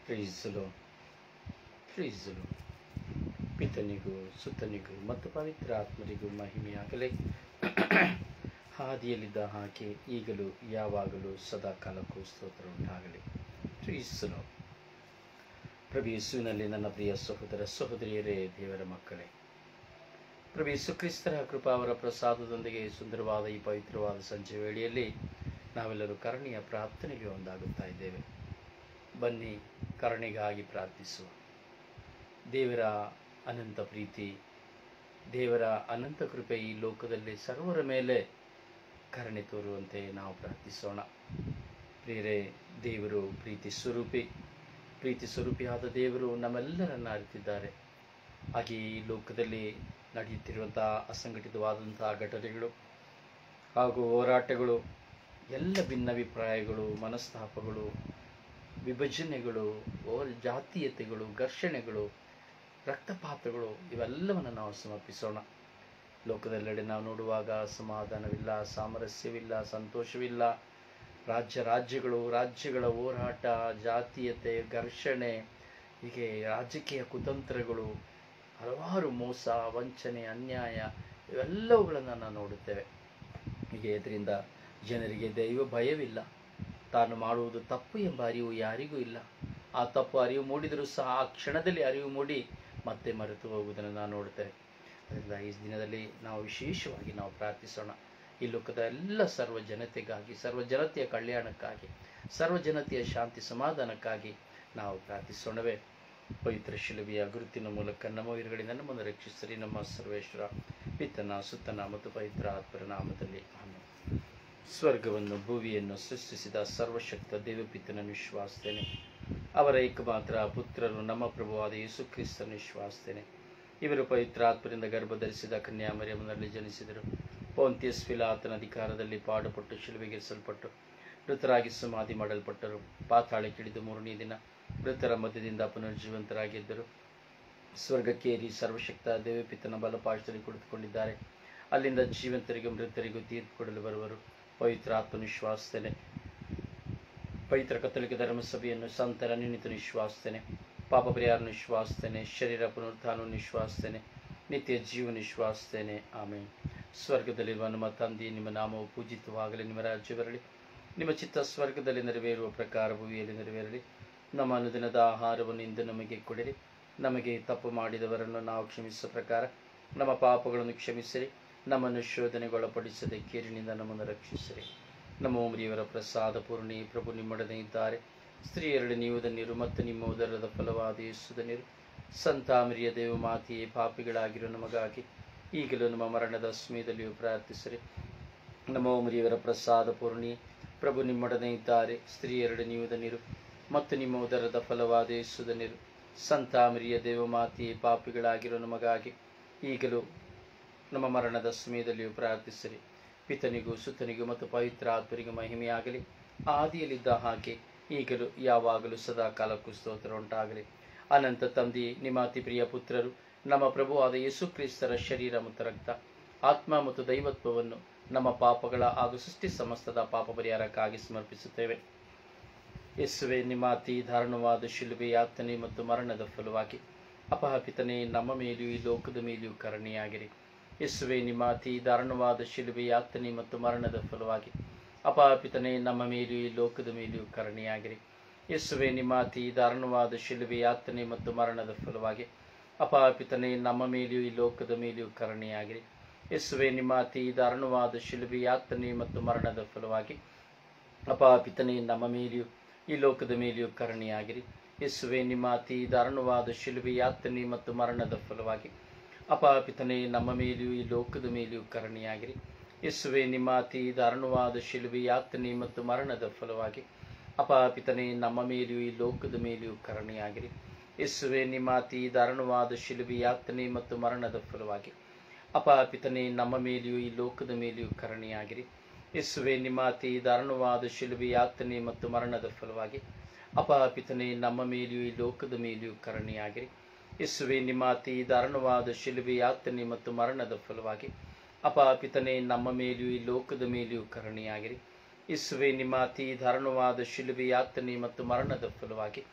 ಪ್ರೀಸಲು ಪ್ರೀಸಲು ಪಿತನಿಗೂ ಸುತ್ತನಿಗೂ ಮತ್ತು ಪವಿತ್ರ ಆತ್ಮರಿಗೂ ಮಹಿಮೆಯಾಗಲಿ ಹಾದಿಯಲ್ಲಿದ್ದ ಹಾಗೆ ಈಗಲೂ ಯಾವಾಗಲೂ ಸದಾ ಕಾಲಕ್ಕೂ ಸ್ತೋತ್ರ ಉಂಟಾಗಲಿ ಪ್ರೀಸಲು ಪ್ರಭು ಯೇಸುವಿನಲ್ಲಿ ನನ್ನ ಪ್ರಿಯ ಸಹೋದರ ಸಹೋದರಿಯರೇ ದೇವರ ಮಕ್ಕಳೇ ಪ್ರಭು ಯೇಸು ಕ್ರಿಸ್ತರ ಕೃಪಾ ಅವರ ಪ್ರಸಾದದೊಂದಿಗೆ ಸುಂದರವಾದ ಈ ಪವಿತ್ರವಾದ ಸಂಜೆ ವೇಳೆಯಲ್ಲಿ ನಾವೆಲ್ಲರೂ ಕರುಣೆಯ ಪ್ರಾರ್ಥನೆಗೆ ಒಂದಾಗುತ್ತಾ ಇದ್ದೇವೆ ಬನ್ನಿ ಕರುಣೆಗಾಗಿ ಪ್ರಾರ್ಥಿಸುವ ದೇವರ ಅನಂತ ಪ್ರೀತಿ ದೇವರ ಅನಂತ ಕೃಪೆ ಈ ಲೋಕದಲ್ಲಿ ಸರ್ವರ ಮೇಲೆ ಕರುಣೆ ತೋರುವಂತೆ ನಾವು ಪ್ರಾರ್ಥಿಸೋಣ ಪ್ರಿಯರೇ ದೇವರು ಪ್ರೀತಿ ಸ್ವರೂಪಿ ಪ್ರೀತಿ ಸ್ವರೂಪಿಯಾದ ದೇವರು ನಮ್ಮೆಲ್ಲರನ್ನ ಅರಿತಿದ್ದಾರೆ ಹಾಗೆ ಈ ಲೋಕದಲ್ಲಿ ನಡೆಯುತ್ತಿರುವಂತಹ ಅಸಂಘಟಿತವಾದಂತಹ ಘಟನೆಗಳು ಹಾಗೂ ಹೋರಾಟಗಳು ಎಲ್ಲ ಭಿನ್ನಾಭಿಪ್ರಾಯಗಳು ಮನಸ್ತಾಪಗಳು ವಿಭಜನೆಗಳು ಓ- ಜಾತೀಯತೆಗಳು ಘರ್ಷಣೆಗಳು ರಕ್ತಪಾತಗಳು ಇವೆಲ್ಲವನ್ನು ನಾವು ಸಮರ್ಪಿಸೋಣ ಲೋಕದೆಲ್ಲೆಡೆ ನಾವು ನೋಡುವಾಗ ಸಮಾಧಾನವಿಲ್ಲ ಸಾಮರಸ್ಯವಿಲ್ಲ ಸಂತೋಷವಿಲ್ಲ ರಾಜ್ಯ ರಾಜ್ಯಗಳು ರಾಜ್ಯಗಳ ಹೋರಾಟ ಜಾತೀಯತೆ ಘರ್ಷಣೆ ಹೀಗೆ ರಾಜಕೀಯ ಕುತಂತ್ರಗಳು ಹಲವಾರು ಮೋಸ ವಂಚನೆ ಅನ್ಯಾಯ ಇವೆಲ್ಲವುಗಳನ್ನು ನಾವು ನೋಡುತ್ತೇವೆ ಹೀಗೆ ಇದರಿಂದ ಜನರಿಗೆ ದೈವ ಭಯವಿಲ್ಲ ತಾನು ಮಾಡುವುದು ತಪ್ಪು ಎಂಬ ಅರಿವು ಯಾರಿಗೂ ಇಲ್ಲ ಆ ತಪ್ಪು ಅರಿವು ಮೂಡಿದರೂ ಸಹ ಆ ಕ್ಷಣದಲ್ಲಿ ಅರಿವು ಮೂಡಿ ಮತ್ತೆ ಮರೆತು ಹೋಗುವುದನ್ನು ನಾವು ನೋಡ್ತೇವೆ ಅದರಿಂದ ಈ ದಿನದಲ್ಲಿ ನಾವು ವಿಶೇಷವಾಗಿ ನಾವು ಪ್ರಾರ್ಥಿಸೋಣ ಈ ಲೋಕದ ಎಲ್ಲ ಸರ್ವ ಜನತೆಗಾಗಿ ಸರ್ವ ಜನತೆಯ ಕಲ್ಯಾಣಕ್ಕಾಗಿ ಸರ್ವ ಜನತೆಯ ಶಾಂತಿ ಸಮಾಧಾನಕ್ಕಾಗಿ ನಾವು ಪ್ರಾರ್ಥಿಸೋಣವೇ ಪವಿತ್ರ ಶಿಲುಬೆಯ ಗುರುತಿನ ಮೂಲಕ ನಮ್ಮ ವೀರಗಳಿಂದ ನಮ್ಮನ್ನು ರಕ್ಷಿಸಲಿ ನಮ್ಮ ಸರ್ವೇಶ್ವರ ಪಿತನ ಸುತ್ತನ ಮತ್ತು ಪವಿತ್ರ ಆತ್ಮರ ನಾಮದಲ್ಲಿ ಆಮೇಲೆ ಸ್ವರ್ಗವನ್ನು ಭೂಮಿಯನ್ನು ಸೃಷ್ಟಿಸಿದ ಸರ್ವಶಕ್ತ ದೇವಪಿತನ ವಿಶ್ವಾಸ್ತೇನೆ ಅವರ ಏಕಮಾತ್ರ ಪುತ್ರರು ನಮ್ಮ ಪ್ರಭುವಾದ ಯೇಸು ಕ್ರಿಸ್ತನ ವಿಶ್ವಾಸ್ತೇನೆ ಇವರು ಪವಿತ್ರ ಆತ್ಮರಿಂದ ಗರ್ಭಧರಿಸಿದ ಕನ್ಯಾಮರಿಯಮ್ಮನಲ್ಲಿ ಜನಿಸಿದರು ಪೌಂತಿಯಸ್ ಫಿಲಾತನ ಅಧಿಕಾರದಲ್ಲಿ ಪಾಡುಪಟ್ಟು ಶಿಲುಬೆಗಿರಿಸಲ್ಪಟ್ಟು ಮೃತರಾಗಿ ಸಮಾಧಿ ಮಾಡಲ್ಪಟ್ಟರು ಪಾತಾಳಕ್ಕಿಳಿದು ಮೂರನೇ ದಿನ ಮೃತರ ಮಧ್ಯದಿಂದ ಪುನರ್ಜೀವಂತರಾಗಿದ್ದರು ಸ್ವರ್ಗಕ್ಕೇರಿ ಸರ್ವಶಕ್ತ ದೇವಪಿತನ ಬಲಪಾಶದಲ್ಲಿ ಕುಳಿತುಕೊಂಡಿದ್ದಾರೆ ಅಲ್ಲಿಂದ ಜೀವಂತರಿಗೂ ಮೃತರಿಗೂ ತೀರ್ಪು ಕೊಡಲು ಬರುವರು ಪವಿತ್ರ ಆತ್ಮನ ವಿಶ್ವಾಸ್ತೇನೆ ಪವಿತ್ರ ಕತ್ತಲಿಕ ಧರ್ಮಸಭೆಯನ್ನು ಸಂತರ ನಿಣಿತ ನಿಶ್ವಾಸ್ತೇನೆ ಪಾಪ ಪರಿಹಾರ ನಿಶ್ವಾಸ್ತೇನೆ ಶರೀರ ಪುನರುತ್ಥಾನ ನಿಶ್ವಾಸ್ತೇನೆ ನಿತ್ಯ ಜೀವ ನಿಶ್ವಾಸ್ತೇನೆ ಆಮೇಲೆ ಸ್ವರ್ಗದಲ್ಲಿರುವ ನಮ್ಮ ತಂದೆ ನಿಮ್ಮ ನಾಮವು ಪೂಜಿತವಾಗಲಿ ನಿಮ್ಮ ರಾಜ್ಯ ಬರಲಿ ನಿಮ್ಮ ಚಿತ್ತ ಸ್ವರ್ಗದಲ್ಲಿ ನೆರವೇರುವ ಪ್ರಕಾರ ಭೂಮಿಯಲ್ಲಿ ನೆರವೇರಲಿ ನಮ್ಮ ಅನುದಿನದ ಆಹಾರವನ್ನು ಇಂದು ನಮಗೆ ಕೊಡಿರಿ ನಮಗೆ ತಪ್ಪು ಮಾಡಿದವರನ್ನು ನಾವು ಕ್ಷಮಿಸುವ ಪ್ರಕಾರ ನಮ್ಮ ಪಾಪಗಳನ್ನು ಕ್ಷಮಿಸಿರಿ ನಮ್ಮನ್ನು ಶೋಧನೆಗೊಳಪಡಿಸದೆ ಕೇರಿನಿಂದ ನಮ್ಮನ್ನು ರಕ್ಷಿಸಿರಿ ನಮ್ಮ ಉಮರಿಯವರ ಪ್ರಸಾದ ಪೂರ್ಣಿ ಪ್ರಭು ನಿಮ್ಮೊಡನೆ ಇದ್ದಾರೆ ಸ್ತ್ರೀಯರಡೆ ನೀವು ಧನ್ಯರು ಮತ್ತು ನಿಮ್ಮ ಉದರದ ಫಲವಾದ ಯೇಸು ಧನ್ಯರು ಸಂತಾಮರಿಯ ದೇವ ಮಾತೆಯೇ ಪಾಪಿಗಳಾಗಿರೋ ನಮಗಾಗಿ ಈಗಲೂ ನಮ್ಮ ಮರಣದ ಸಮಯದಲ್ಲಿಯೂ ಪ್ರಾರ್ಥಿಸಿರಿ ನಮ್ಮ ಉಮರಿಯವರ ಪ್ರಸಾದ ಪೂರ್ಣಿ ಪ್ರಭು ನಿಮ್ಮೊಡನೆ ಇದ್ದಾರೆ ಸ್ತ್ರೀಯರಡೆ ನೀವು ಧನ್ಯರು ಮತ್ತು ನಿಮ್ಮ ಉದರದ ಫಲವಾದ ಯೇಸು ಧನ್ಯರು ಸಂತಾಮರಿಯ ದೇವ ಮಾತೆಯೇ ಪಾಪಿಗಳಾಗಿರೋ ನಮಗಾಗಿ ಈಗಲೂ ನಮ್ಮ ಮರಣದ ಸಮಯದಲ್ಲಿಯೂ ಪ್ರಾರ್ಥಿಸಿರಿ ಪಿತನಿಗೂ ಸುತನಿಗೂ ಮತ್ತು ಪವಿತ್ರ ಆತ್ಮರಿಗೂ ಮಹಿಮೆಯಾಗಲಿ ಆದಿಯಲ್ಲಿದ್ದ ಹಾಗೆ ಈಗಲೂ ಯಾವಾಗಲೂ ಸದಾ ಕಾಲಕ್ಕೂ ಸ್ತೋತ್ರ ಉಂಟಾಗಲಿ ಅನಂತ ತಂದೆ ನಿಮ್ಮ ಅತಿ ಪ್ರಿಯ ಪುತ್ರರು ನಮ್ಮ ಪ್ರಭುವಾದ ಯೇಸು ಕ್ರಿಸ್ತರ ಶರೀರ ಮತ್ತು ರಕ್ತ ಆತ್ಮ ಮತ್ತು ದೈವತ್ವವನ್ನು ನಮ್ಮ ಪಾಪಗಳ ಹಾಗೂ ಸೃಷ್ಟಿ ಸಮಸ್ತದ ಪಾಪ ಪರಿಹಾರಕ್ಕಾಗಿ ಸಮರ್ಪಿಸುತ್ತೇವೆ ಯೇಸುವೆ ನಿಮ್ಮ ಅತಿ ದಾರುಣವಾದ ಶಿಲುಬೆ ಯಾತನೆ ಮತ್ತು ಮರಣದ ಫಲವಾಗಿ ಅಪಹಪಿತನೇ ನಮ್ಮ ಮೇಲೆಯೂ ಈ ಲೋಕದ ಮೇಲೆಯೂ ಕರುಣೆಯಾಗಿರಿ ಯೇಸುವೆ ನಿಮ್ಮ ಅತಿ ದಾರುಣವಾದ ಶಿಲುಬೆ ಯಾತನೆ ಮತ್ತು ಮರಣದ ಫಲವಾಗಿ ಅಪಹಪಿತನೇ ನಮ್ಮ ಮೇಲೆಯೂ ಈ ಲೋಕದ ಮೇಲೆಯೂ ಕರುಣೆಯಾಗಿರಿ ಯೇಸುವೆ ನಿಮ್ಮ ಅತಿ ದಾರುಣವಾದ ಶಿಲುಬೆ ಯಾತನೆ ಮತ್ತು ಮರಣದ ಫಲವಾಗಿ ಅಪಹಪಿತನೇ ನಮ್ಮ ಮೇಲೆಯೂ ಈ ಲೋಕದ ಮೇಲೆಯೂ ಕರುಣೆಯಾಗಿರಿ ಯೇಸುವೆ ನಿಮ್ಮ ಅತಿ ದಾರುಣವಾದ ಶಿಲುಬೆ ಯಾತನೆ ಮತ್ತು ಮರಣದ ಫಲವಾಗಿ ಅಪಾಪಿತನೇ ನಮ್ಮ ಮೇಲೆಯೂ ಈ ಲೋಕದ ಮೇಲೆಯೂ ಕರುಣೆಯಾಗಿರಿ ಯೇಸುವೆ ನಿಮ್ಮ ಅತಿ ದಾರುಣವಾದ ಶಿಲುಬೆ ಯಾತನೆ ಮತ್ತು ಮರಣದ ಫಲವಾಗಿ ಅಪಾಪಿತನೇ ನಮ್ಮ ಮೇಲೆಯೂ ಈ ಲೋಕದ ಮೇಲೆಯೂ ಕರುಣೆಯಾಗಿರಿ ಯೇಸುವೆ ನಿಮ್ಮ ಅತಿ ದಾರುಣವಾದ ಶಿಲುಬೆ ಯಾತನೆ ಮತ್ತು ಮರಣದ ಫಲವಾಗಿ ಅಪಾಪಿತನೇ ನಮ್ಮ ಮೇಲೆಯೂ ಈ ಲೋಕದ ಮೇಲೆಯೂ ಕರುಣೆಯಾಗಿರಿ ಯೇಸುವೆ ನಿಮ್ಮ ಅತಿ ದಾರುಣವಾದ ಶಿಲುಬೆ ಯಾತನೆ ಮತ್ತು ಮರಣದ ಫಲವಾಗಿ ಅಪಾಪಿತನೇ ನಮ್ಮ ಮೇಲೆಯೂ ಈ ಲೋಕದ ಮೇಲೆಯೂ ಕರುಣೆಯಾಗಿರಿ ಯೇಸುವೆ ನಿಮ್ಮ ಅತಿ ದಾರುಣವಾದ ಶಿಲುಬೆ ಯಾತನೆ ಮತ್ತು ಮರಣದ ಫಲವಾಗಿ ಅಪಾಪಿತನೇ ನಮ್ಮ ಮೇಲೆಯೂ ಈ ಲೋಕದ ಮೇಲೆಯೂ ಕರುಣೆಯಾಗಿರಿ ಯೇಸುವೆ ನಿಮ್ಮ ಅತಿ ದಾರುಣವಾದ ಶಿಲುಬೆ ಯಾತನೆ ಮತ್ತು ಮರಣದ ಫಲವಾಗಿ ಅಪಾಪಿತನೇ ನಮ್ಮ ಮೇಲೆಯೂ ಈ ಲೋಕದ ಮೇಲೆಯೂ ಕರುಣೆಯಾಗಿರಿ ಯೇಸುವೆ ನಿಮ್ಮ ಅತಿ ದಾರುಣವಾದ ಶಿಲುಬೆ ಯಾತನೆ ಮತ್ತು ಮರಣದ ಫಲವಾಗಿ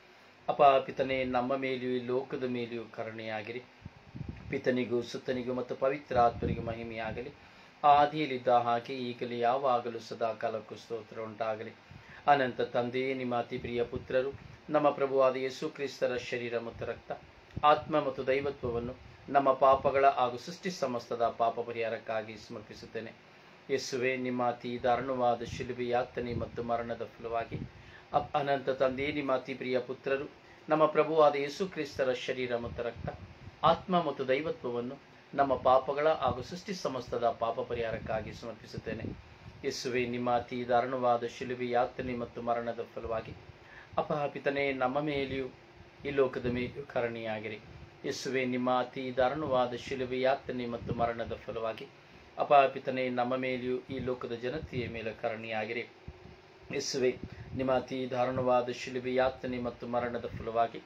ಅಪ ಪಿತನೆ ನಮ್ಮ ಮೇಲೆಯೂ ಈ ಲೋಕದ ಮೇಲೆಯೂ ಕರುಣೆಯಾಗಿರಿ ಪಿತನಿಗೂ ಸುತ್ತನಿಗೂ ಮತ್ತು ಪವಿತ್ರ ಆತ್ಮನಿಗೂ ಮಹಿಮೆಯಾಗಲಿ ಆದಿಯಲ್ಲಿದ್ದ ಹಾಗೆ ಈಗಲೇ ಯಾವಾಗಲೂ ಸದಾ ಕಾಲಕ್ಕೂ ಸ್ತೋತ್ರ ಉಂಟಾಗಲಿ ಅನಂತ ತಂದೆಯೇ ನಿಮ್ಮ ಅತಿ ಪ್ರಿಯ ಪುತ್ರರು ನಮ್ಮ ಪ್ರಭುವಾದ ಯೇಸು ಕ್ರಿಸ್ತರ ಶರೀರ ಮತ್ತು ರಕ್ತ ಆತ್ಮ ಮತ್ತು ದೈವತ್ವವನ್ನು ನಮ್ಮ ಪಾಪಗಳ ಹಾಗೂ ಸೃಷ್ಟಿ ಸಮಸ್ತದ ಪಾಪ ಪರಿಹಾರಕ್ಕಾಗಿ ಸಮರ್ಪಿಸುತ್ತೇನೆ ಯೇಸುವೆ ನಿಮ್ಮ ಅತಿ ದಾರುಣವಾದ ಶಿಲುಬೆ ಯಾತನೆ ಮತ್ತು ಮರಣದ ಫಲವಾಗಿ ಅಪ್- ಅನಂತ ತಂದೆಯೇ ನಿಮ್ಮ ಅತಿ ಪ್ರಿಯ ಪುತ್ರರು ನಮ್ಮ ಪ್ರಭುವಾದ ಯೇಸು ಕ್ರಿಸ್ತರ ಶರೀರ ಮತ್ತು ರಕ್ತ ಆತ್ಮ ಮತ್ತು ದೈವತ್ವವನ್ನು ನಮ್ಮ ಪಾಪಗಳ ಹಾಗೂ ಸೃಷ್ಟಿ ಸಮಸ್ತದ ಪಾಪ ಪರಿಹಾರಕ್ಕಾಗಿ ಸಮರ್ಪಿಸುತ್ತೇನೆ ಯೇಸುವೆ ನಿಮ್ಮ ಅತಿ ದಾರುಣವಾದ ಶಿಲುಬೆ ಯಾತನೆ ಮತ್ತು ಮರಣದ ಫಲವಾಗಿ ಅಪಹಾಪಿತನೇ ನಮ್ಮ ಮೇಲೆಯೂ ಈ ಲೋಕದ ಮೇಲೆಯೂ ಕರುಣೆಯಾಗಿರಿ ಯೇಸುವೆ ನಿಮ್ಮ ಅತಿ ದಾರುಣವಾದ ಶಿಲುಬೆ ಯಾತನೆ ಮತ್ತು ಮರಣದ ಫಲವಾಗಿ ಅಪಹಾಪಿತನೇ ನಮ್ಮ ಮೇಲೆಯೂ ಈ ಲೋಕದ ಜನತೆಯ ಮೇಲೆ ಕರುಣೆಯಾಗಿರಿ ಯೇಸುವೆ ನಿಮ್ಮ ಅತಿ ದಾರುಣವಾದ ಶಿಲುಬೆ ಯಾತನೆ ಮತ್ತು ಮರಣದ ಫಲವಾಗಿ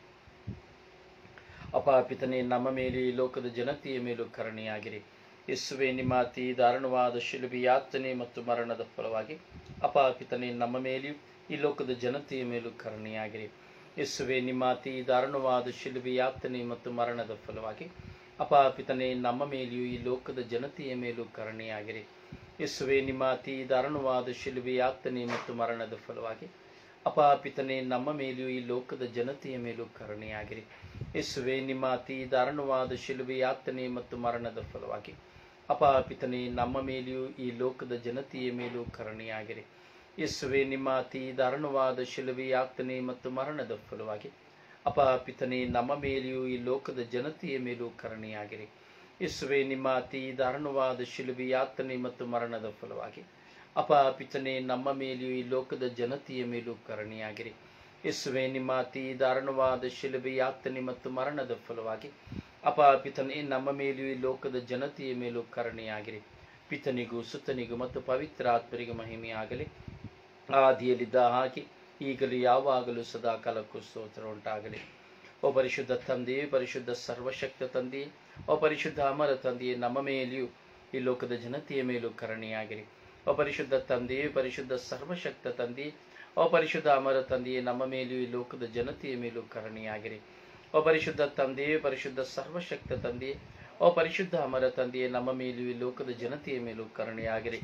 ಅಪಾಪಿತನೇ ನಮ್ಮ ಮೇಲೆ ಈ ಲೋಕದ ಜನತೆಯ ಮೇಲೂ ಕರುಣೆಯಾಗಿರಿ ಯೇಸುವೆ ನಿಮ್ಮ ಅತಿ ದಾರುಣವಾದ ಶಿಲುಬೆ ಯಾತನೆ ಮತ್ತು ಮರಣದ ಫಲವಾಗಿ ಅಪಾಪಿತನೇ ನಮ್ಮ ಮೇಲೆಯೂ ಈ ಲೋಕದ ಜನತೆಯ ಮೇಲೂ ಕರುಣೆಯಾಗಿರಿ ಯೇಸುವೆ ನಿಮ್ಮ ಅತಿ ದಾರುಣವಾದ ಶಿಲುಬೆ ಯಾತನೆ ಮತ್ತು ಮರಣದ ಫಲವಾಗಿ ಅಪಾಪಿತನೇ ನಮ್ಮ ಮೇಲೆಯೂ ಈ ಲೋಕದ ಜನತೆಯ ಮೇಲೂ ಕರುಣೆಯಾಗಿರಿ ಯೇಸುವೆ ನಿಮ್ಮ ಅತಿ ದಾರುಣವಾದ ಶಿಲುಬೆ ಯಾತನೆ ಮತ್ತು ಮರಣದ ಫಲವಾಗಿ ಅಪಾಪಿತನೇ ನಮ್ಮ ಮೇಲೆಯೂ ಈ ಲೋಕದ ಜನತೆಯ ಮೇಲೂ ಕರುಣೆಯಾಗಿರಿ ಯೇಸುವೆ ನಿಮ್ಮ ಅತಿ ದಾರುಣವಾದ ಶಿಲುಬೆ ಯಾತನೆ ಮತ್ತು ಮರಣದ ಫಲವಾಗಿ ಅಪಾಪಿತನೇ ನಮ್ಮ ಮೇಲೆಯೂ ಈ ಲೋಕದ ಜನತೆಯ ಮೇಲೂ ಕರುಣೆಯಾಗಿರಿ ಯೇಸುವೆ ನಿಮ್ಮ ಅತಿ ದಾರುಣವಾದ ಶಿಲುಬೆ ಯಾತನೆ ಮತ್ತು ಮರಣದ ಫಲವಾಗಿ ಅಪಾಪಿತನೇ ನಮ್ಮ ಮೇಲೆಯೂ ಈ ಲೋಕದ ಜನತೆಯ ಮೇಲೂ ಕರುಣೆಯಾಗಿರಿ ಯೇಸುವೆ ನಿಮ್ಮ ಅತಿ ದಾರುಣವಾದ ಶಿಲುಬೆ ಯಾತನೆ ಮತ್ತು ಮರಣದ ಫಲವಾಗಿ ಅಪಾಪಿತನೇ ನಮ್ಮ ಮೇಲೆಯೂ ಈ ಲೋಕದ ಜನತೆಯ ಮೇಲೂ ಕರುಣೆಯಾಗಿರಿ ಯೇಸುವೆ ನಿಮ್ಮ ಅತಿ ದಾರುಣವಾದ ಶಿಲುಬೆ ಯಾತನೆ ಮತ್ತು ಮರಣದ ಫಲವಾಗಿ ಅಪಾಪಿತನೇ ನಮ್ಮ ಮೇಲೆಯೂ ಈ ಲೋಕದ ಜನತೆಯ ಮೇಲೂ ಕರುಣೆಯಾಗಿರಿ ಪಿತನಿಗೂ ಸುತ್ತನಿಗೂ ಮತ್ತು ಪವಿತ್ರ ಆತ್ಮರಿಗೂ ಮಹಿಮೆಯಾಗಲಿ ಆದಿಯಲ್ಲಿದ್ದ ಹಾಗೆ ಈಗಲೂ ಯಾವಾಗಲೂ ಸದಾ ಕಾಲಕ್ಕೂ ಸ್ತೋತ್ರ ಉಂಟಾಗಲಿ ಓ ಪರಿಶುದ್ಧ ತಂದೆಯೇ ಪರಿಶುದ್ಧ ಸರ್ವಶಕ್ತ ತಂದೆಯೇ ಓ ಪರಿಶುದ್ಧ ಅಮರ ತಂದೆಯೇ ನಮ್ಮ ಮೇಲೆಯೂ ಈ ಲೋಕದ ಜನತೆಯ ಮೇಲೂ ಕರುಣೆಯಾಗಿರಿ ಓ ಪರಿಶುದ್ಧ ತಂದೆಯೇ ಪರಿಶುದ್ಧ ಸರ್ವಶಕ್ತ ತಂದೆಯೇ ಓ ಪರಿಶುದ್ಧ ಅಮರ ತಂದೆಯೇ ನಮ್ಮ ಮೇಲೆಯೂ ಈ ಲೋಕದ ಜನತೆಯ ಮೇಲೂ ಕರುಣೆಯಾಗಿರಿ ಓ ಪರಿಶುದ್ಧ ತಂದೆಯೇ ಪರಿಶುದ್ಧ ಸರ್ವಶಕ್ತ ತಂದೆಯೇ ಓ ಪರಿಶುದ್ಧ ಅಮರ ತಂದೆಯೇ ನಮ್ಮ ಮೇಲೆಯೂ ಈ ಲೋಕದ ಜನತೆಯ ಮೇಲೂ ಕರುಣೆಯಾಗಿರಿ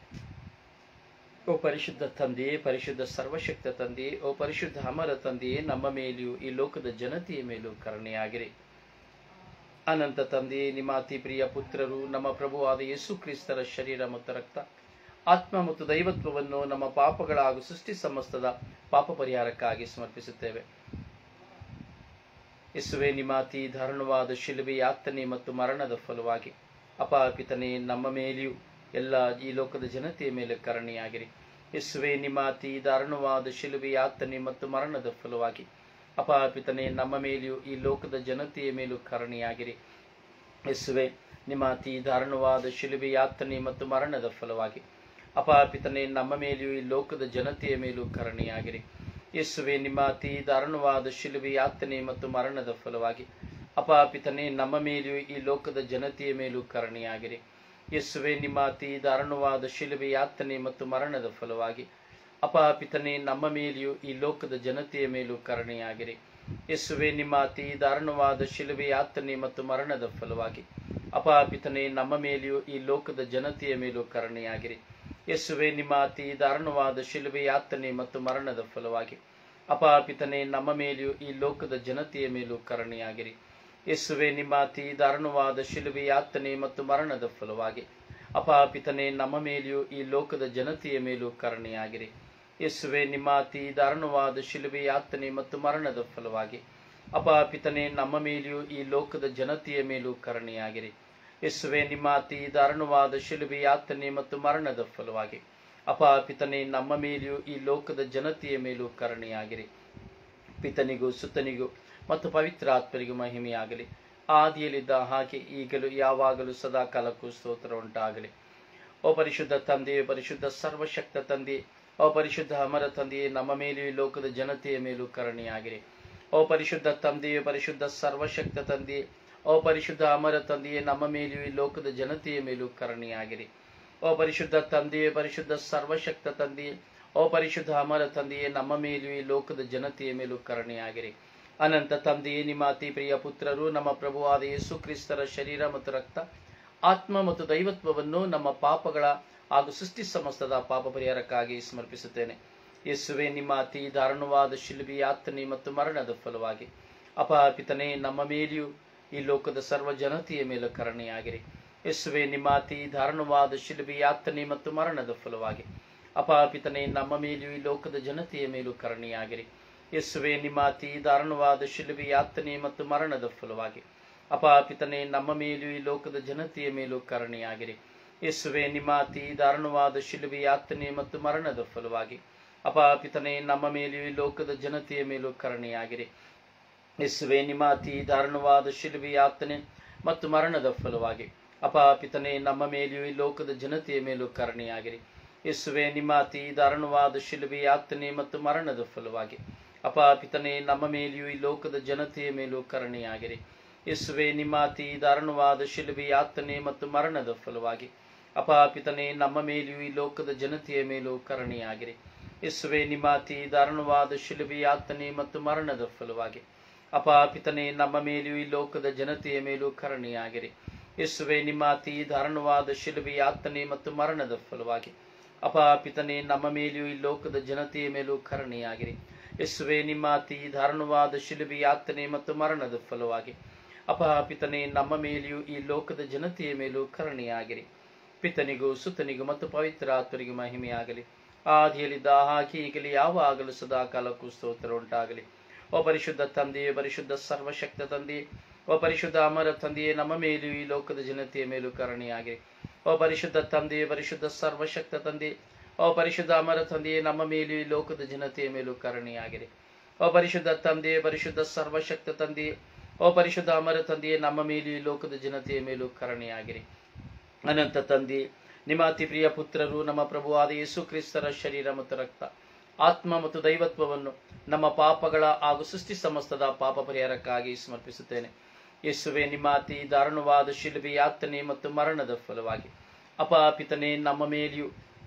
ಓ ಪರಿಶುದ್ಧ ತಂದೆಯೇ ಪರಿಶುದ್ಧ ಸರ್ವಶಕ್ತ ತಂದೆಯೇ ಓ ಪರಿಶುದ್ಧ ಅಮರ ತಂದೆಯೇ ನಮ್ಮ ಮೇಲೆಯೂ ಈ ಲೋಕದ ಜನತೆಯ ಮೇಲೂ ಕರುಣೆಯಾಗಿರಿ ಅನಂತ ತಂದೆಯೇ ನಿಮ್ಮ ಅತಿ ಪ್ರಿಯ ಪುತ್ರರು ನಮ್ಮ ಪ್ರಭುವಾದ ಯೇಸು ಕ್ರಿಸ್ತರ ಶರೀರ ಮತ್ತು ರಕ್ತ ಆತ್ಮ ಮತ್ತು ದೈವತ್ವವನ್ನು ನಮ್ಮ ಪಾಪಗಳ ಹಾಗೂ ಸೃಷ್ಟಿ ಸಮಸ್ತದ ಪಾಪ ಪರಿಹಾರಕ್ಕಾಗಿ ಸಮರ್ಪಿಸುತ್ತೇವೆ ಯೇಸುವೆ ನಿಮ್ಮ ಅತಿ ದಾರುಣವಾದ ಶಿಲುಬೆ ಯಾತನೆ ಮತ್ತು ಮರಣದ ಫಲವಾಗಿ ಅಪಾಪಿತನೇ ನಮ್ಮ ಮೇಲೆಯೂ ಎಲ್ಲ ಈ ಲೋಕದ ಜನತೆಯ ಮೇಲೆ ಕರುಣೆಯಾಗಿರಿ ಯೇಸುವೆ ನಿಮ್ಮ ಅತಿ ದಾರುಣವಾದ ಶಿಲುಬೆ ಯಾತನೆ ಮತ್ತು ಮರಣದ ಫಲವಾಗಿ ಅಪಾಪಿತನೇ ನಮ್ಮ ಮೇಲೆಯೂ ಈ ಲೋಕದ ಜನತೆಯ ಮೇಲೂ ಕರುಣೆಯಾಗಿರಿ ಯೇಸುವೆ ನಿಮ್ಮ ಅತಿ ದಾರುಣವಾದ ಶಿಲುಬೆ ಯಾತನೆ ಮತ್ತು ಮರಣದ ಫಲವಾಗಿ ಅಪಾಪಿತನೇ ನಮ್ಮ ಮೇಲೆಯೂ ಈ ಲೋಕದ ಜನತೆಯ ಮೇಲೂ ಕರುಣೆಯಾಗಿರಿ ಯೇಸುವೆ ನಿಮ್ಮ ಅತಿ ದಾರುಣವಾದ ಶಿಲುಬೆ ಯಾತನೆ ಮತ್ತು ಮರಣದ ಫಲವಾಗಿ ಅಪಾಪಿತನೇ ನಮ್ಮ ಮೇಲೆಯೂ ಈ ಲೋಕದ ಜನತೆಯ ಮೇಲೂ ಕರುಣೆಯಾಗಿರಿ ಯೇಸುವೆ ನಿಮ್ಮ ಅತಿ ದಾರುಣವಾದ ಶಿಲುಬೆ ಯಾತನೆ ಮತ್ತು ಮರಣದ ಫಲವಾಗಿ ಅಪಾಪಿತನೇ ನಮ್ಮ ಮೇಲೆಯೂ ಈ ಲೋಕದ ಜನತೆಯ ಮೇಲೂ ಕರುಣೆಯಾಗಿರಿ ಯೇಸುವೆ ನಿಮ್ಮ ಅತಿ ದಾರುಣವಾದ ಶಿಲುಬೆ ಯಾತನೆ ಮತ್ತು ಮರಣದ ಫಲವಾಗಿ ಅಪಾಪಿತನೇ ನಮ್ಮ ಮೇಲೆಯೂ ಈ ಲೋಕದ ಜನತೆಯ ಮೇಲೂ ಕರುಣೆಯಾಗಿರಿ ಯೇಸುವೆ ನಿಮ್ಮ ಅತಿ ದಾರುಣವಾದ ಶಿಲುಬೆ ಯಾತನೆ ಮತ್ತು ಮರಣದ ಫಲವಾಗಿ ಅಪಾಪಿತನೇ ನಮ್ಮ ಮೇಲೆಯೂ ಈ ಲೋಕದ ಜನತೆಯ ಮೇಲೂ ಕರುಣೆಯಾಗಿರಿ ಯೇಸುವೆ ನಿಮ್ಮ ಅತಿ ದಾರುಣವಾದ ಶಿಲುಬೆ ಯಾತನೆ ಮತ್ತು ಮರಣದ ಫಲವಾಗಿ ಅಪಾಪಿತನೇ ನಮ್ಮ ಮೇಲೆಯೂ ಈ ಲೋಕದ ಜನತೆಯ ಮೇಲೂ ಕರುಣೆಯಾಗಿರಿ ಯೇಸುವೆ ನಿಮ್ಮ ಅತಿ ದಾರುಣವಾದ ಶಿಲುಬೆ ಯಾತನೆ ಮತ್ತು ಮರಣದ ಫಲವಾಗಿ ಅಪಾಪಿತನೇ ನಮ್ಮ ಮೇಲೆಯೂ ಈ ಲೋಕದ ಜನತೆಯ ಮೇಲೂ ಕರುಣೆಯಾಗಿರಿ ಯೇಸುವೆ ನಿಮ್ಮ ಅತಿ ದಾರುಣವಾದ ಶಿಲುಬೆ ಯಾತನೆ ಮತ್ತು ಮರಣದ ಫಲವಾಗಿ ಅಪಾಪಿತನೇ ನಮ್ಮ ಮೇಲೆಯೂ ಈ ಲೋಕದ ಜನತೆಯ ಮೇಲೂ ಕರುಣೆಯಾಗಿರಿ ಪಿತನಿಗೂ ಸುತ್ತನಿಗೂ ಮತ್ತು ಪವಿತ್ರ ಆತ್ಮರಿಗೂ ಮಹಿಮೆಯಾಗಲಿ ಆದಿಯಲ್ಲಿದ್ದ ಹಾಗೆ ಈಗಲೂ ಯಾವಾಗಲೂ ಸದಾ ಕಾಲಕ್ಕೂ ಸ್ತೋತ್ರ ಉಂಟಾಗಲಿ ಓ ಪರಿಶುದ್ಧ ತಂದೆಯೇ ಪರಿಶುದ್ಧ ಸರ್ವಶಕ್ತ ತಂದೆಯೇ ಓ ಪರಿಶುದ್ಧ ಅಮರ ತಂದೆಯೇ ನಮ್ಮ ಮೇಲೆಯೂ ಈ ಲೋಕದ ಜನತೆಯ ಮೇಲೂ ಕರುಣೆಯಾಗಿರಿ ಓ ಪರಿಶುದ್ಧ ತಂದೆಯೇ ಪರಿಶುದ್ಧ ಸರ್ವಶಕ್ತ ತಂದೆಯೇ ಓ ಪರಿಶುದ್ಧ ಅಮರ ತಂದೆಯೇ ನಮ್ಮ ಮೇಲೆಯೂ ಈ ಲೋಕದ ಜನತೆಯ ಮೇಲೂ ಕರುಣೆಯಾಗಿರಿ ಓ ಪರಿಶುದ್ಧ ತಂದೆಯೇ ಪರಿಶುದ್ಧ ಸರ್ವಶಕ್ತ ತಂದೆಯೇ ಓ ಪರಿಶುದ್ಧ ಅಮರ ತಂದೆಯೇ ನಮ್ಮ ಮೇಲೆಯೂ ಈ ಲೋಕದ ಜನತೆಯ ಮೇಲೂ ಕರುಣೆಯಾಗಿರಿ ಅನಂತ ತಂದೆಯೇ ನಿಮ್ಮ ಅತಿ ಪ್ರಿಯ ಪುತ್ರರು ನಮ್ಮ ಪ್ರಭುವಾದ ಯೇಸು ಕ್ರಿಸ್ತರ ಶರೀರ ಮತ್ತು ರಕ್ತ ಆತ್ಮ ಮತ್ತು ದೈವತ್ವವನ್ನು ನಮ್ಮ ಪಾಪಗಳ ಹಾಗೂ ಸೃಷ್ಟಿ ಸಮಸ್ತದ ಪಾಪ ಪರಿಹಾರಕ್ಕಾಗಿ ಸಮರ್ಪಿಸುತ್ತೇನೆ ಯೇಸುವೆ ನಿಮ್ಮ ಅತಿ ದಾರುಣವಾದ ಶಿಲ್ಬಿ ಯಾತನೆ ಮತ್ತು ಮರಣದ ಫಲವಾಗಿ ಅಪಾಪಿತನೇ ನಮ್ಮ ಮೇಲೆಯೂ ಈ ಲೋಕದ ಸರ್ವ ಜನತೆಯ ಮೇಲೂ ಕರುಣೆಯಾಗಿರಿ ಯೇಸುವೆ ನಿಮ್ಮ ಅತಿ ದಾರುಣವಾದ ಶಿಲ್ಬಿ ಯಾತನೆ ಮತ್ತು ಮರಣದ ಫಲವಾಗಿ ಅಪಾಪಿತನೇ ನಮ್ಮ ಮೇಲೆಯೂ ಈ ಲೋಕದ ಜನತೆಯ ಮೇಲೂ ಕರುಣೆಯಾಗಿರಿ ಯೇಸುವೆ ನಿಮ್ಮ ಅತಿ ದಾರುಣವಾದ ಶಿಲುಬೆ ಯಾತನೆ ಮತ್ತು ಮರಣದ ಫಲವಾಗಿ ಅಪಾಪಿತನೇ ನಮ್ಮ ಮೇಲೆಯೂ ಈ ಲೋಕದ ಜನತೆಯ ಮೇಲೂ ಕರುಣೆಯಾಗಿರಿ ಯೇಸುವೆ ನಿಮ್ಮ ಅತಿ ದಾರುಣವಾದ ಶಿಲುಬೆ ಯಾತನೆ ಮತ್ತು ಮರಣದ ಫಲವಾಗಿ ಅಪಾಪಿತನೇ ನಮ್ಮ ಮೇಲೆಯೂ ಈ ಲೋಕದ ಜನತೆಯ ಮೇಲೂ ಕರುಣೆಯಾಗಿರಿ ಯೇಸುವೆ ನಿಮ್ಮ ಅತಿ ದಾರುಣವಾದ ಶಿಲುಬೆ ಯಾತನೆ ಮತ್ತು ಮರಣದ ಫಲವಾಗಿ ಅಪಾಪಿತನೇ ನಮ್ಮ ಮೇಲೆಯೂ ಈ ಲೋಕದ ಜನತೆಯ ಮೇಲೂ ಕರುಣೆಯಾಗಿರಿ ಯೇಸುವೆ ನಿಮ್ಮ ಅತಿ ದಾರುಣವಾದ ಶಿಲುಬೆ ಯಾತನೆ ಮತ್ತು ಮರಣದ ಫಲವಾಗಿ ಅಪಾಪಿತನೇ ನಮ್ಮ ಮೇಲೆಯೂ ಈ ಲೋಕದ ಜನತೆಯ ಮೇಲೂ ಕರುಣೆಯಾಗಿರಿ ಯೇಸುವೆ ನಿಮ್ಮ ಅತಿ ದಾರುಣವಾದ ಶಿಲುಬೆ ಯಾತನೆ ಮತ್ತು ಮರಣದ ಫಲವಾಗಿ ಅಪಾಪಿತನೇ ನಮ್ಮ ಮೇಲೆಯೂ ಈ ಲೋಕದ ಜನತೆಯ ಮೇಲೂ ಕರುಣೆಯಾಗಿರಿ ಯೇಸುವೆ ನಿಮ್ಮ ಅತಿ ದಾರುಣವಾದ ಶಿಲುಬೆ ಯಾತನೆ ಮತ್ತು ಮರಣದ ಫಲವಾಗಿ ಅಪಾಪಿತನೇ ನಮ್ಮ ಮೇಲೆಯೂ ಈ ಲೋಕದ ಜನತೆಯ ಮೇಲೂ ಕರುಣೆಯಾಗಿರಿ ಯೇಸುವೆ ನಿಮ್ಮ ಅತಿ ದಾರುಣವಾದ ಶಿಲುಬೆ ಯಾತನೆ ಮತ್ತು ಮರಣದ ಫಲವಾಗಿ ಅಪಾಪಿತನೇ ನಮ್ಮ ಮೇಲೆಯೂ ಈ ಲೋಕದ ಜನತೆಯ ಮೇಲೂ ಕರುಣೆಯಾಗಿರಿ ಯೇಸುವೆ ನಿಮ್ಮ ಅತಿ ದಾರುಣವಾದ ಶಿಲುಬೆ ಯಾತನೆ ಮತ್ತು ಮರಣದ ಫಲವಾಗಿ ಅಪಪಿತನೇ ನಮ್ಮ ಮೇಲೆಯೂ ಈ ಲೋಕದ ಜನತೆಯ ಮೇಲೂ ಕರುಣೆಯಾಗಿರಿ ಪಿತನಿಗೂ ಸುತನಿಗೂ ಮತ್ತು ಪವಿತ್ರ ಆತ್ಮರಿಗೂ ಮಹಿಮೆಯಾಗಲಿ ಆದಿಯಲ್ಲಿದ್ದ ಹಾಗೆ ಈಗಲಿ ಯಾವಾಗಲೂ ಸದಾ ಕಾಲಕ್ಕೂ ಸ್ತೋತ್ರ ಉಂಟಾಗಲಿ ಓ ಪರಿಶುದ್ಧ ತಂದೆಯೇ ಪರಿಶುದ್ಧ ಸರ್ವಶಕ್ತ ತಂದೆಯೇ ಓ ಪರಿಶುದ್ಧ ಅಮರ ತಂದೆಯೇ ನಮ್ಮ ಮೇಲೆಯೂ ಈ ಲೋಕದ ಜನತೆಯ ಮೇಲೂ ಕರುಣೆಯಾಗಿರಿ ಓ ಪರಿಶುದ್ಧ ತಂದೆಯೇ ಪರಿಶುದ್ಧ ಸರ್ವಶಕ್ತ ತಂದೆ ಓ ಪರಿಶುದ್ಧ ಅಮರ ತಂದೆಯೇ ನಮ್ಮ ಮೇಲೆಯೂ ಈ ಲೋಕದ ಜನತೆಯ ಮೇಲೂ ಕರುಣೆಯಾಗಿರಿ ಓ ಪರಿಶುದ್ಧ ತಂದೆಯೇ ಪರಿಶುದ್ಧ ಸರ್ವಶಕ್ತ ತಂದೆಯೇ ಓ ಪರಿಶುದ್ಧ ಅಮರ ತಂದೆಯೇ ನಮ್ಮ ಮೇಲೆಯೂ ಈ ಲೋಕದ ಜನತೆಯ ಮೇಲೂ ಕರುಣೆಯಾಗಿರಿ ಅನಂತ ತಂದೆ ನಿಮ್ಮ ಅತಿ ಪ್ರಿಯ ಪುತ್ರರು ನಮ್ಮ ಪ್ರಭುವಾದ ಯೇಸು ಕ್ರಿಸ್ತರ ಶರೀರ ಮತ್ತು ರಕ್ತ ಆತ್ಮ ಮತ್ತು ದೈವತ್ವವನ್ನು ನಮ್ಮ ಪಾಪಗಳ ಹಾಗೂ ಸೃಷ್ಟಿ ಸಮಸ್ತದ ಪಾಪ ಪರಿಹಾರಕ್ಕಾಗಿ ಸಮರ್ಪಿಸುತ್ತೇನೆ ಯೇಸುವೆ ನಿಮ್ಮ ಅತಿ ದಾರುಣವಾದ ಶಿಲುಬೆ ಯಾತನೆ ಮತ್ತು ಮರಣದ ಫಲವಾಗಿ ಅಪಾಪಿತನೇ ನಮ್ಮ ಮೇಲೆಯೂ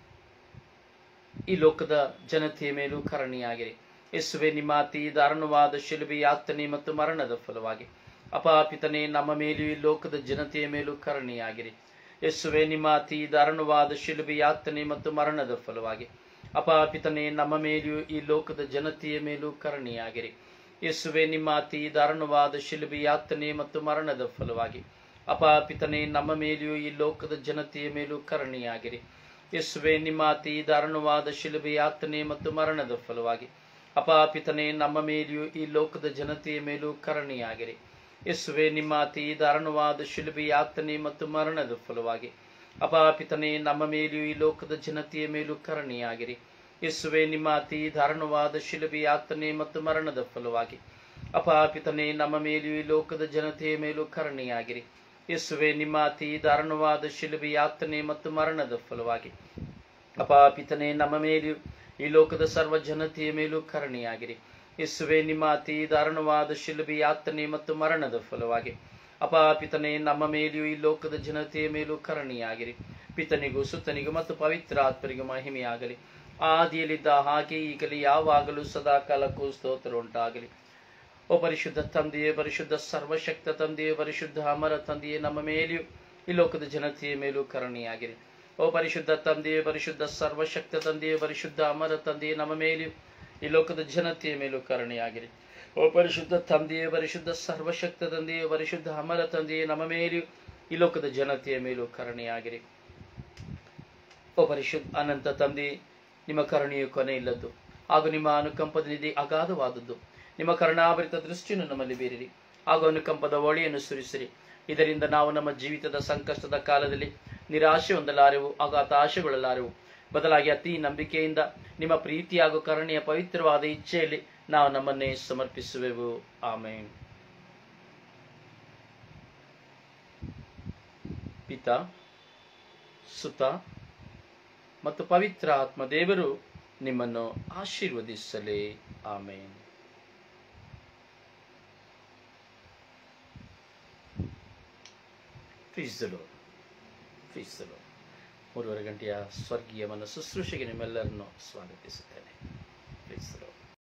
ಈ ಲೋಕದ ಜನತೆಯ ಮೇಲೂ ಕರುಣೆಯಾಗಿರಿ ಯೇಸುವೆ ನಿಮ್ಮ ಅತಿ ದಾರುಣವಾದ ಶಿಲುಬೆ ಯಾತನೆ ಮತ್ತು ಮರಣದ ಫಲವಾಗಿ ಅಪಾಪಿತನೇ ನಮ್ಮ ಮೇಲೆಯೂ ಈ ಲೋಕದ ಜನತೆಯ ಮೇಲೂ ಕರುಣೆಯಾಗಿರಿ ಯೇಸುವೆ ನಿಮ್ಮ ಅತಿ ದಾರುಣವಾದ ಶಿಲುಬೆ ಯಾತನೆ ಮತ್ತು ಮರಣದ ಫಲವಾಗಿ ಅಪಾಪಿತನೇ ನಮ್ಮ ಮೇಲೆಯೂ ಈ ಲೋಕದ ಜನತೆಯ ಮೇಲೂ ಕರುಣೆಯಾಗಿರಿ ಯೇಸುವೆ ನಿಮ್ಮ ಅತಿ ದಾರುಣವಾದ ಶಿಲುಬೆ ಯಾತನೆ ಮತ್ತು ಮರಣದ ಫಲವಾಗಿ ಅಪಾಪಿತನೇ ನಮ್ಮ ಮೇಲೆಯೂ ಈ ಲೋಕದ ಜನತೆಯ ಮೇಲೂ ಕರುಣೆಯಾಗಿರಿ ಯೇಸುವೆ ನಿಮ್ಮ ಅತಿ ದಾರುಣವಾದ ಶಿಲುಬೆ ಯಾತನೆ ಮತ್ತು ಮರಣದ ಫಲವಾಗಿ ಅಪಾಪಿತನೇ ನಮ್ಮ ಮೇಲೆಯೂ ಈ ಲೋಕದ ಜನತೆಯ ಮೇಲೂ ಕರುಣೆಯಾಗಿರಿ ಯೇಸುವೆ ನಿಮ್ಮ ಅತಿ ದಾರುಣವಾದ ಶಿಲುಬೆ ಯಾತನೆ ಮತ್ತು ಮರಣದ ಫಲವಾಗಿ ಅಪಾಪಿತನೇ ನಮ್ಮ ಮೇಲೆಯೂ ಈ ಲೋಕದ ಜನತೆಯ ಮೇಲೂ ಕರುಣೆಯಾಗಿರಿ ಯೇಸುವೆ ನಿಮ್ಮ ಅತಿ ದಾರುಣವಾದ ಶಿಲುಬೆ ಯಾತನೆ ಮತ್ತು ಮರಣದ ಫಲವಾಗಿ ಅಪಾಪಿತನೇ ನಮ್ಮ ಮೇಲೆಯೂ ಈ ಲೋಕದ ಜನತೆಯ ಮೇಲೂ ಕರುಣೆಯಾಗಿರಿ ಯೇಸುವೆ ನಿಮ್ಮ ಅತಿ ದಾರುಣವಾದ ಶಿಲುಬೆ ಯಾತನೆ ಮತ್ತು ಮರಣದ ಫಲವಾಗಿ ಅಪಾಪಿತನೇ ನಮ್ಮ ಮೇಲೆಯೂ ಈ ಲೋಕದ ಸರ್ವ ಜನತೆಯ ಮೇಲೂ ಕರುಣೆಯಾಗಿರಿ ಯೇಸುವೆ ನಿಮ್ಮ ಅತಿ ದಾರುಣವಾದ ಶಿಲುಬೆ ಯಾತನೆ ಮತ್ತು ಮರಣದ ಫಲವಾಗಿ ಅಪಾಪಿತನೇ ನಮ್ಮ ಮೇಲೆಯೂ ಈ ಲೋಕದ ಜನತೆಯ ಮೇಲೂ ಕರುಣೆಯಾಗಿರಿ ಪಿತನಿಗೂ ಸುತನಿಗೂ ಮತ್ತು ಪವಿತ್ರ ಆತ್ಮರಿಗೂ ಮಹಿಮೆಯಾಗಲಿ ಆದಿಯಲ್ಲಿದ್ದ ಹಾಗೆ ಈಗಲೇ ಯಾವಾಗಲೂ ಸದಾ ಕಾಲಕ್ಕೂ ಸ್ತೋತ್ರ ಉಂಟಾಗಲಿ ಓ ಪರಿಶುದ್ಧ ತಂದೆಯೇ ಪರಿಶುದ್ಧ ಸರ್ವಶಕ್ತ ತಂದೆಯೇ ಪರಿಶುದ್ಧ ಅಮರ ತಂದೆಯೇ ನಮ್ಮ ಮೇಲೆಯೂ ಈ ಲೋಕದ ಜನತೆಯ ಮೇಲೂ ಕರುಣೆಯಾಗಿರಿ ಓ ಪರಿಶುದ್ಧ ತಂದೆಯೇ ಪರಿಶುದ್ಧ ಸರ್ವಶಕ್ತ ತಂದೆಯೇ ಪರಿಶುದ್ಧ ಅಮರ ತಂದೆಯೇ ನಮ್ಮ ಮೇಲೆಯೂ ಈ ಲೋಕದ ಜನತೆಯ ಮೇಲೂ ಕರುಣೆಯಾಗಿರಿ ಓ ಪರಿಶುದ್ಧ ತಂದೆಯೇ ಪರಿಶುದ್ಧ ಸರ್ವಶಕ್ತ ತಂದೆಯೇ ಪರಿಶುದ್ಧ ಅಮರ ತಂದೆಯೇ ನಮ್ಮ ಮೇಲೆಯೂ ಈ ಲೋಕದ ಜನತೆಯ ಮೇಲೂ ಕರುಣೆಯಾಗಿರಿ ಓ ಪರಿಶುದ್ಧ ಅನಂತ ತಂದೆ ನಿಮ್ಮ ಕರುಣೆಯು ಕೊನೆ ಇಲ್ಲದ್ದು ಹಾಗೂ ನಿಮ್ಮ ಅನುಕಂಪದ ನಿಧಿ ಅಗಾಧವಾದದ್ದು ನಿಮ್ಮ ಕರುಣಾಭರಿತ ದೃಷ್ಟಿಯನ್ನು ನಮ್ಮಲ್ಲಿ ಬೀರಿರಿ ಹಾಗೂ ಅನುಕಂಪದ ಒಳೆಯನ್ನು ಸುರಿಸಿರಿ ಇದರಿಂದ ನಾವು ನಮ್ಮ ಜೀವಿತದ ಸಂಕಷ್ಟದ ಕಾಲದಲ್ಲಿ ನಿರಾಶೆ ಹೊಂದಲಾರೆವು ಹಾಗೂ ಹತಾಶೆಗೊಳ್ಳಲಾರೆವು ಬದಲಾಗಿ ಅತಿ ನಂಬಿಕೆಯಿಂದ ನಿಮ್ಮ ಪ್ರೀತಿ ಹಾಗೂ ಕರುಣೆಯ ಪವಿತ್ರವಾದ ಇಚ್ಛೆಯಲ್ಲಿ ನಾವು ನಮ್ಮನ್ನೇ ಸಮರ್ಪಿಸುವೆವು ಆಮೇನ್ ಪಿತ ಸುತ ಮತ್ತು ಪವಿತ್ರ ಆತ್ಮ ದೇವರು ನಿಮ್ಮನ್ನು ಆಶೀರ್ವದಿಸಲಿ ಆಮೇನ್ ಪ್ರೀಸಲು ಪ್ರೀಸಲು ಮೂರುವರೆ ಗಂಟೆಯ ಸ್ವರ್ಗೀಯ ಮನ ಶುಶ್ರೂಷೆಗೆ ನಿಮ್ಮೆಲ್ಲರನ್ನು ಸ್ವಾಗತಿಸುತ್ತೇನೆ ಪ್ರೀಸಲು